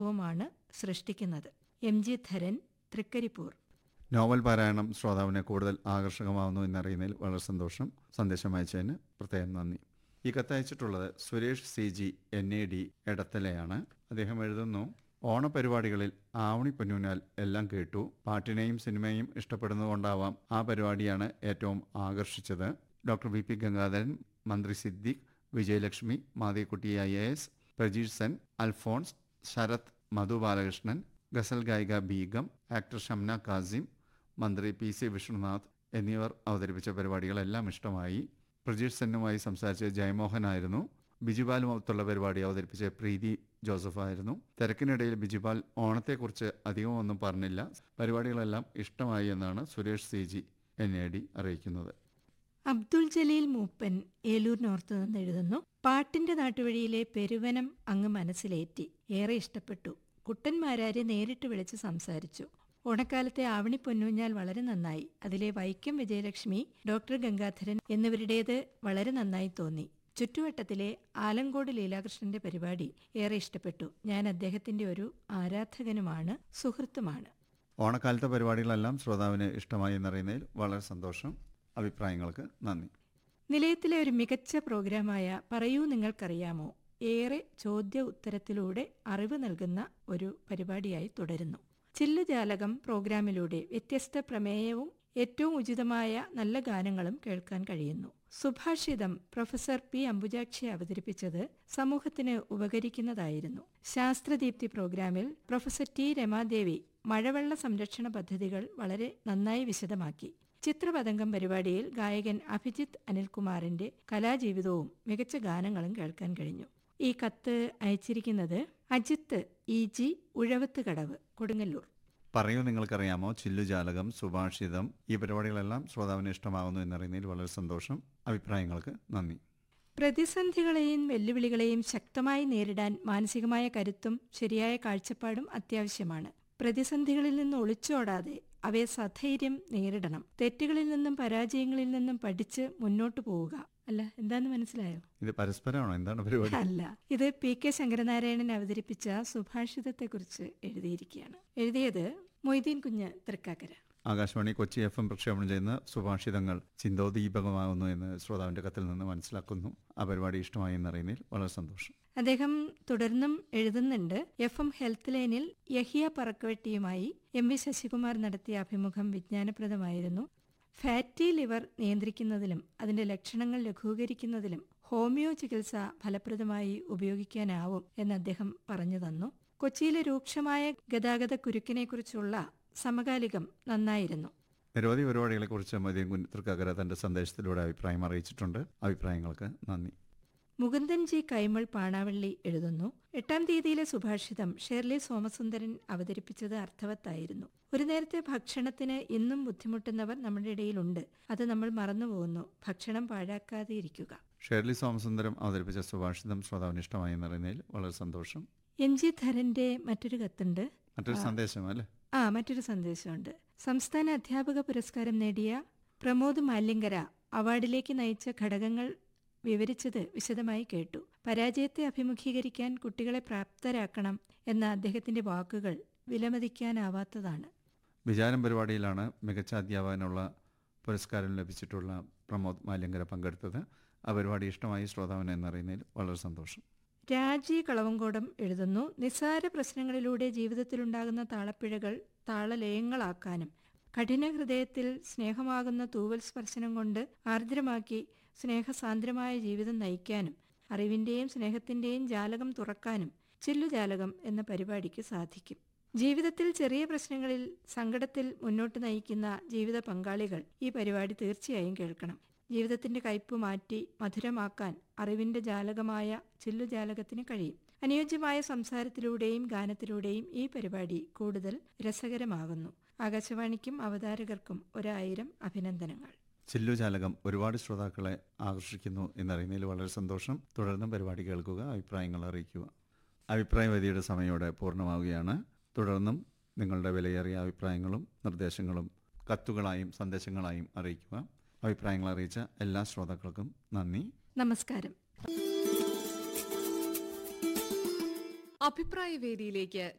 വുമാണ് സൃഷ്ടിക്കുന്നത് M G Dharan Thrikaripur novel പാരായണം ശ്രോതാവിനെ കൂടുതൽ ആകർഷകമാവുന്നു എന്നറിയുന്നതിൽ വളരെ സന്തോഷം സന്ദേശം അയച്ചതിന് പ്രത്യേകം നന്ദി ഈ കത്തയച്ചിട്ടുള്ളത് Suresh C G N A D എടത്തലയാണ് അദ്ദേഹം എഴുതുന്നു ഓണപരിപാടികളിൽ ആവണി പൊന്നൂനാൽ എല്ലാം കേട്ടു പാട്ടിനെയും സിനിമയും ഇഷ്ടപ്പെടുന്നതുകൊണ്ടാവാം ആ പരിപാടിയാണ് ഏറ്റവും ആകർഷിച്ചത് ഡോക്ടർ വി പി ഗംഗാധരൻ മന്ത്രി Siddique Vijayalakshmi Mathikutty I A S Prajeesh Sen Alphonse Sarath Madhu Balakrishnan ഗസൽ ഗായിക ബീഗം ആക്ടർ ഷംന കാസിം മന്ത്രി പി സി വിഷ്ണുനാഥ് എന്നിവർ അവതരിപ്പിച്ച പരിപാടികളെല്ലാം ഇഷ്ടമായി പ്രജീഷ് സെന്നുമായി സംസാരിച്ച ജയമോഹനായിരുന്നു ബിജുപാലുമൊത്തുള്ള പരിപാടി അവതരിപ്പിച്ച പ്രീതി ജോസഫായിരുന്നു തിരക്കിനിടയിൽ ബിജുപാൽ ഓണത്തെക്കുറിച്ച് അധികമൊന്നും പറഞ്ഞില്ല പരിപാടികളെല്ലാം ഇഷ്ടമായി എന്നാണ് Suresh C G N A D അറിയിക്കുന്നത് അബ്ദുൾ ജലീൽ മൂപ്പൻ ഏലൂർ നോർത്ത് നിന്ന് എഴുതുന്നു പാട്ടിന്റെ നാട്ടുവഴിയിലെ പെരുവനം അങ്ങ് മനസ്സിലേറ്റി ഏറെ ഇഷ്ടപ്പെട്ടു കുട്ടന്മാരാരെ നേരിട്ട് വിളിച്ച് സംസാരിച്ചു ഓണക്കാലത്തെ ആവണി പൊന്നൂഞ്ഞാൽ വളരെ നന്നായി അതിലെ വൈക്കം വിജയലക്ഷ്മി ഡോക്ടർ ഗംഗാധരൻ എന്നിവരുടേത് വളരെ നന്നായി തോന്നി ചുറ്റുവട്ടത്തിലെ ആലങ്കോട് ലീലാകൃഷ്ണന്റെ പരിപാടി ഏറെ ഇഷ്ടപ്പെട്ടു ഞാൻ അദ്ദേഹത്തിന്റെ ഒരു ആരാധകനുമാണ് സുഹൃത്തുമാണ് ഓണക്കാലത്തെ പരിപാടികളെല്ലാം ശ്രോതാവിന് ഇഷ്ടമായി എന്നറിയുന്നതിൽ വളരെ സന്തോഷം അഭിപ്രായങ്ങൾക്ക് നന്ദി നിലയത്തിലെ ഒരു മികച്ച പ്രോഗ്രാമായ പറയൂ നിങ്ങൾക്കറിയാമോ ഏറെ ചോദ്യ ഉത്തരത്തിലൂടെ അറിവ് നൽകുന്ന ഒരു പരിപാടിയായി തുടരുന്നു ചില്ലുജാലകം പ്രോഗ്രാമിലൂടെ വ്യത്യസ്ത പ്രമേയവും ഏറ്റവും ഉചിതമായ നല്ല ഗാനങ്ങളും കേൾക്കാൻ കഴിയുന്നു സുഭാഷിതം പ്രൊഫസർ പി അംബുജാക്ഷി അവതരിപ്പിച്ചത് സമൂഹത്തിന് ഉപകരിക്കുന്നതായിരുന്നു ശാസ്ത്രദീപ്തി പ്രോഗ്രാമിൽ പ്രൊഫസർ ടി രമാദേവി മഴവെള്ള സംരക്ഷണ പദ്ധതികൾ വളരെ നന്നായി വിശദമാക്കി ചിത്രപതംഗം പരിപാടിയിൽ ഗായകൻ അഭിജിത്ത് അനിൽകുമാറിന്റെ കലാജീവിതവും മികച്ച ഗാനങ്ങളും കേൾക്കാൻ കഴിഞ്ഞു ഈ കത്ത് അയച്ചിരിക്കുന്നത് അജിത്ത് ഇ ജി ഉഴവത്ത് കടവ് കൊടുങ്ങല്ലൂർ പറയൂ നിങ്ങൾക്കറിയാമോ ചില്ലുജാലകം സുഭാഷിതം ഈ പരിപാടികളെല്ലാം ശ്രോതാവിന് ഇഷ്ടമാകുന്നു എന്നറിയുന്നതിൽ വളരെ സന്തോഷം അഭിപ്രായങ്ങൾക്ക് നന്ദി പ്രതിസന്ധികളെയും വെല്ലുവിളികളെയും ശക്തമായി നേരിടാൻ മാനസികമായ കരുത്തും ശരിയായ കാഴ്ചപ്പാടും അത്യാവശ്യമാണ് പ്രതിസന്ധികളിൽ നിന്ന് ഒളിച്ചോടാതെ അവയെ സധൈര്യം നേരിടണം തെറ്റുകളിൽ നിന്നും പരാജയങ്ങളിൽ നിന്നും പഠിച്ച് മുന്നോട്ടു പോവുക അല്ല എന്താന്ന് മനസ്സിലായോ ഇത് പരസ്പരമാണോ എന്താണ് പരിപാടി അല്ല ഇത് പി കെ ശങ്കരനാരായണൻ അവതരിപ്പിച്ച സുഭാഷിതത്തെക്കുറിച്ച് എഴുതിയിരിക്കുകയാണ് എഴുതിയത് മൊയ്തീൻ കുഞ്ഞ് തൃക്കാക്കര ആകാശവാണി കൊച്ചി എഫ് എം പ്രക്ഷേപണം ചെയ്യുന്ന സുഭാഷിതങ്ങൾ ചിന്തോദീപകമാകുന്നു എന്ന് ശ്രോതാവിന്റെ കത്തിൽ നിന്ന് മനസ്സിലാക്കുന്നു ആ പരിപാടി ഇഷ്ടമായി എന്നറിയുന്നതിൽ വളരെ സന്തോഷം അദ്ദേഹം തുടർന്നും എഴുതുന്നുണ്ട് എഫ് എം ഹെൽത്ത് ലൈനിൽ യഹിയ പറക്കവെട്ടിയുമായി എം വി ശശികുമാർ നടത്തിയ അഭിമുഖം വിജ്ഞാനപ്രദമായിരുന്നു ഫാറ്റി ലിവർ നിയന്ത്രിക്കുന്നതിലും അതിന്റെ ലക്ഷണങ്ങൾ ലഘൂകരിക്കുന്നതിലും ഹോമിയോ ചികിത്സ ഫലപ്രദമായി ഉപയോഗിക്കാനാവും എന്ന് അദ്ദേഹം പറഞ്ഞു തന്നു കൊച്ചിയിലെ രൂക്ഷമായ ഗതാഗത കുരുക്കിനെക്കുറിച്ചുള്ള സമകാലികം നന്നായിരുന്നു നിരവധി പരിപാടികളെക്കുറിച്ച് മതിയും കുഞ്ഞിത്തൃക്കകര തന്റെ സന്ദേശത്തിലൂടെ അഭിപ്രായം അറിയിച്ചിട്ടുണ്ട് അഭിപ്രായങ്ങൾക്ക് നന്ദി മുകുന്ദൻ ജി കൈമൾ പാണാവള്ളി എഴുതുന്നു എട്ടാം തീയതിയിലെ സുഭാഷിതം ഷേർലി സോമസുന്ദരൻ അവതരിപ്പിച്ചത് അർത്ഥവത്തായിരുന്നു ഒരു നേരത്തെ ഭക്ഷണത്തിന് ഇന്നും ബുദ്ധിമുട്ടുന്നവർ നമ്മുടെ ഇടയിലുണ്ട് അത് നമ്മൾ മറന്നുപോകുന്നു ഭക്ഷണം പാഴാക്കാതെ ഇരിക്കുക ഷേർലി സോമസുന്ദരം അവതരിപ്പിച്ച സുഭാഷിതം ശ്രോതാവിന് ഇഷ്ടമായി എന്നറിയുന്നതിൽ വളരെ സന്തോഷം എം ജി ധരന്റെ മറ്റൊരു കത്തുണ്ട് മറ്റൊരു സന്ദേശം അല്ലേ ആ മറ്റൊരു സന്ദേശമുണ്ട് സംസ്ഥാന അധ്യാപക പുരസ്കാരം നേടിയ പ്രമോദ് മാലിങ്കര അവാർഡിലേക്ക് നയിച്ച ഘടകങ്ങൾ വിവരിച്ചത് വിശദമായി കേട്ടു പരാജയത്തെ അഭിമുഖീകരിക്കാൻ കുട്ടികളെ പ്രാപ്തരാക്കണം എന്ന അദ്ദേഹത്തിന്റെ വാക്കുകൾ വിലമതിക്കാനാവാത്തതാണ് വിചാരം പരിപാടിയിലാണ് മികച്ച അധ്യാപകനുള്ള പുരസ്കാരം ലഭിച്ചിട്ടുള്ള പ്രമോദ് മാലിങ്കര പങ്കെടുത്തത് ആ പരിപാടി ഇഷ്ടമായി ശ്രോതാവിന് എന്നറിയുന്നതിൽ വളരെ സന്തോഷം രാജി കളവങ്കോടം എഴുതുന്നു നിസ്സാര പ്രശ്നങ്ങളിലൂടെ ജീവിതത്തിലുണ്ടാകുന്ന താളപ്പിഴകൾ താളലയങ്ങളാക്കാനും കഠിന ഹൃദയത്തിൽ സ്നേഹമാകുന്ന തൂവൽ സ്പർശനം കൊണ്ട് ആർദ്രമാക്കി സ്നേഹസാന്ദ്രമായ ജീവിതം നയിക്കാനും അറിവിന്റെയും സ്നേഹത്തിന്റെയും ജാലകം തുറക്കാനും ചില്ലുജാലകം എന്ന പരിപാടിക്ക് സാധിക്കും ജീവിതത്തിൽ ചെറിയ പ്രശ്നങ്ങളിൽ സങ്കടത്തിൽ മുന്നോട്ട് നയിക്കുന്ന ജീവിത പങ്കാളികൾ ഈ പരിപാടി തീർച്ചയായും കേൾക്കണം ജീവിതത്തിന്റെ കയ്പ് മാറ്റി മധുരമാക്കാൻ അറിവിന്റെ ജാലകമായ ചില്ലുജാലകത്തിന് കഴിയും അനുയോജ്യമായ സംസാരത്തിലൂടെയും ഗാനത്തിലൂടെയും ഈ പരിപാടി കൂടുതൽ രസകരമാകുന്നു ആകാശവാണിക്കും അവതാരകർക്കും ഒരായിരം അഭിനന്ദനങ്ങൾ ചില്ലുജാലകം ഒരുപാട് ശ്രോതാക്കളെ ആകർഷിക്കുന്നു എന്നറിയുന്നതിൽ വളരെ സന്തോഷം തുടർന്നും പരിപാടി കേൾക്കുക അഭിപ്രായങ്ങൾ അറിയിക്കുക അഭിപ്രായവതിയുടെ സമയോടെ പൂർണ്ണമാവുകയാണ് തുടർന്നും നിങ്ങളുടെ വിലയേറിയ അഭിപ്രായങ്ങളും നിർദ്ദേശങ്ങളും കത്തുകളായും സന്ദേശങ്ങളായും അറിയിക്കുക അഭിപ്രായങ്ങൾ അറിയിച്ച എല്ലാ ശ്രോതാക്കൾക്കും നന്ദി നമസ്കാരം അഭിപ്രായ വേദിയിലേക്ക്